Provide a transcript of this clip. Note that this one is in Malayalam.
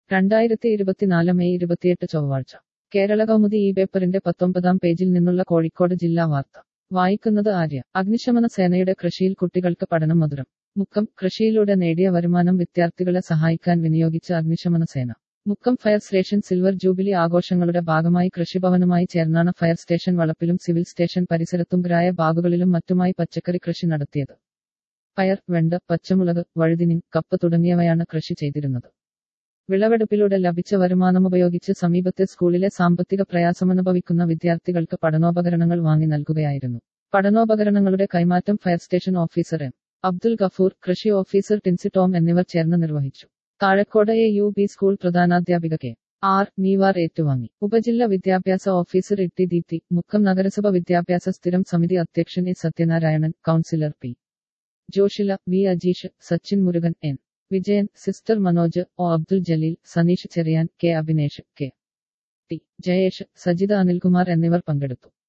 രണ്ടായിരത്തി ഇരുപത്തിനാല് മെയ് ഇരുപത്തിയെട്ട് ചൊവ്വാഴ്ച കേരള കൗമുദി ഈ പേപ്പറിന്റെ പത്തൊമ്പതാം പേജിൽ നിന്നുള്ള കോഴിക്കോട് ജില്ലാ വാർത്ത വായിക്കുന്നത് ആര്യ അഗ്നിശമന സേനയുടെ കൃഷിയിൽ കുട്ടികൾക്ക് പഠനം മധുരം മുക്കം കൃഷിയിലൂടെ നേടിയ വരുമാനം വിദ്യാർത്ഥികളെ സഹായിക്കാൻ വിനിയോഗിച്ച അഗ്നിശമന സേന Mukkam fire station silver jubilee ആഘോഷങ്ങളുടെ ഭാഗമായി കൃഷിഭവനുമായി ചേർന്നാണ് ഫയർ സ്റ്റേഷൻ വളപ്പിലും സിവിൽ സ്റ്റേഷൻ പരിസരത്തും ഗ്രായ ബാഗുകളിലും മറ്റുമായി പച്ചക്കറി കൃഷി നടത്തിയത് പയർ വെണ്ട പച്ചമുളക് വഴുതിനി കപ്പ് തുടങ്ങിയവയാണ് കൃഷി ചെയ്തിരുന്നത് വിളവെടുപ്പിലൂടെ ലഭിച്ച വരുമാനമുപയോഗിച്ച് സമീപത്തെ സ്കൂളിലെ സാമ്പത്തിക പ്രയാസമനുഭവിക്കുന്ന വിദ്യാർത്ഥികൾക്ക് പഠനോപകരണങ്ങൾ വാങ്ങി നൽകുകയായിരുന്നു പഠനോപകരണങ്ങളുടെ കൈമാറ്റം fire station officer M Abdul Gafoor കൃഷി ഓഫീസർ ടിൻസി ടോം എന്നിവർ ചേർന്ന് നിർവഹിച്ചു Thazhakode A U B school പ്രധാനാധ്യാപിക കെ ആർ മീവാർ ഏറ്റുവാങ്ങി ഉപജില്ല വിദ്യാഭ്യാസ ഓഫീസർ ഇട്ടി ദീപ്തി മുക്കം നഗരസഭ വിദ്യാഭ്യാസ സ്ഥിരം സമിതി അധ്യക്ഷൻ A Sathyanarayanan councillor P Joshila V Ajeesh Sachin Murukan N Vijayan sister Manoj O Abdul Jaleel Saneesh Cheriyan K Abhinesh K T Jayesh Sajitha Anilkumar എന്നിവർ പങ്കെടുത്തു